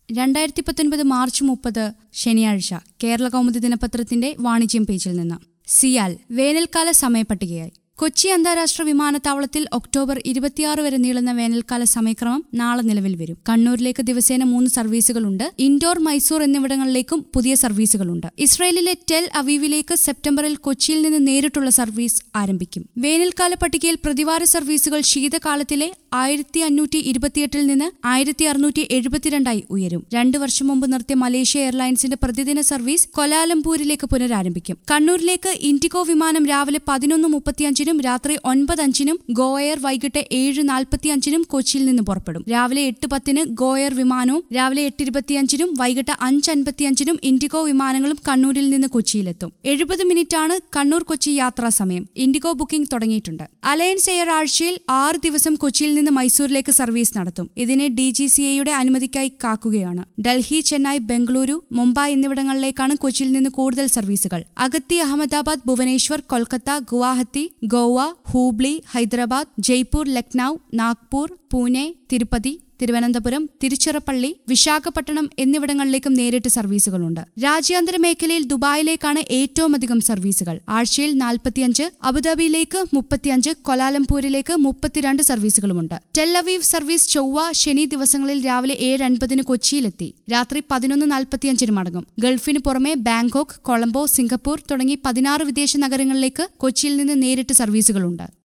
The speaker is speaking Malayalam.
രണ്ടായിരത്തി പത്തൊൻപത് മാർച്ച് മുപ്പത് ശനിയാഴ്ച കേരള കൗമുദി ദിനപത്രത്തിന്റെ വാണിജ്യം പേജിൽ നിന്ന് സിയാൽ വേനൽക്കാല സമയപട്ടികയായി കൊച്ചി അന്താരാഷ്ട്ര വിമാനത്താവളത്തിൽ ഒക്ടോബർ ഇരുപത്തിയാറ് വരെ നീളുന്ന വേനൽക്കാല സമയക്രമം നാളെ നിലവിൽ വരും കണ്ണൂരിലേക്ക് ദിവസേന മൂന്ന് സർവീസുകളുണ്ട് ഇൻഡോർ മൈസൂർ എന്നിവിടങ്ങളിലേക്കും പുതിയ സർവീസുകളുണ്ട് ഇസ്രയേലിലെ ടെൽ അവീവിലേക്ക് സെപ്റ്റംബറിൽ കൊച്ചിയിൽ നിന്ന് നേരിട്ടുള്ള സർവീസ് ആരംഭിക്കും വേനൽക്കാല പട്ടികയിൽ പ്രതിവാര സർവീസുകൾ ശീതകാലത്തിലെ ആയിരത്തി അഞ്ഞൂറ്റി ഇരുപത്തിയെട്ടിൽ നിന്ന് ആയിരത്തി അറുന്നൂറ്റി എഴുപത്തിരണ്ടായി ഉയരും രണ്ടു വർഷം മുമ്പ് നിർത്തിയ മലേഷ്യ എയർലൈൻസിന്റെ പ്രതിദിന സർവീസ് കൊലാലംപൂരിലേക്ക് പുനരാരംഭിക്കും കണ്ണൂരിലേക്ക് ഇൻഡിഗോ വിമാനം രാവിലെ പതിനൊന്ന് മുപ്പത്തിയഞ്ചിനും രാത്രി ഒൻപത് അഞ്ചിനും ഗോ എയർ വൈകിട്ട് ഏഴ് നാൽപ്പത്തിയഞ്ചിനും കൊച്ചിയിൽ നിന്ന് പുറപ്പെടും രാവിലെ എട്ട് പത്തിന് ഗോ എയർ വിമാനവും രാവിലെ എട്ട് ഇരുപത്തിയഞ്ചിനും വൈകിട്ട് അഞ്ച് അൻപത്തിയഞ്ചിനും ഇൻഡിഗോ വിമാനങ്ങളും കണ്ണൂരിൽ നിന്ന് കൊച്ചിയിലെത്തും എഴുപത് മിനിറ്റാണ് കണ്ണൂർ കൊച്ചി യാത്രാ സമയം ഇൻഡിഗോ ബുക്കിംഗ് തുടങ്ങിയിട്ടുണ്ട് അലയൻസ് എയർ ആഴ്ചയിൽ ആറ് ദിവസം കൊച്ചിയിൽ നിന്ന് മൈസൂരിലേക്ക് സർവീസ് നടത്തും ഇതിനെ ഡി ജി സി എയുടെ അനുമതിക്കായി കാക്കുകയാണ് ഡൽഹി ചെന്നൈ ബംഗളൂരു മുംബൈ എന്നിവിടങ്ങളിലേക്കാണ് കൊച്ചിയിൽ നിന്ന് കൂടുതൽ സർവീസുകൾ അഗത്തി അഹമ്മദാബാദ് ഭുവനേശ്വർ കൊൽക്കത്ത ഗുവാഹത്തി ഗോവ ഹൂബ്ലി ഹൈദരാബാദ് ജയ്പൂർ ലക്നൌ നാഗ്പൂർ പൂനെ തിരുപ്പതി തിരുവനന്തപുരം തിരുച്ചിറപ്പള്ളി വിശാഖപട്ടണം എന്നിവിടങ്ങളിലേക്കും നേരിട്ട് സർവീസുകളുണ്ട് രാജ്യാന്തര മേഖലയിൽ ദുബായിലേക്കാണ് ഏറ്റവും അധികം സർവീസുകൾ ആഴ്ചയിൽ നാൽപ്പത്തിയഞ്ച് അബുദാബിയിലേക്ക് മുപ്പത്തിയഞ്ച് കൊലാലംപൂരിലേക്ക് മുപ്പത്തിരണ്ട് സർവീസുകളുമുണ്ട് ടെല്ലവീവ് സർവീസ് ചൊവ്വ ശനി ദിവസങ്ങളിൽ രാവിലെ ഏഴ് അൻപതിന് കൊച്ചിയിലെത്തി രാത്രി പതിനൊന്ന് നാൽപ്പത്തിയഞ്ചിന് മടങ്ങും ഗൾഫിന് പുറമെ ബാങ്കോക്ക് കൊളംബോ സിംഗപ്പൂർ തുടങ്ങി പതിനാറ് വിദേശ നഗരങ്ങളിലേക്ക് കൊച്ചിയിൽ നിന്ന് നേരിട്ട് സർവീസുകളുണ്ട്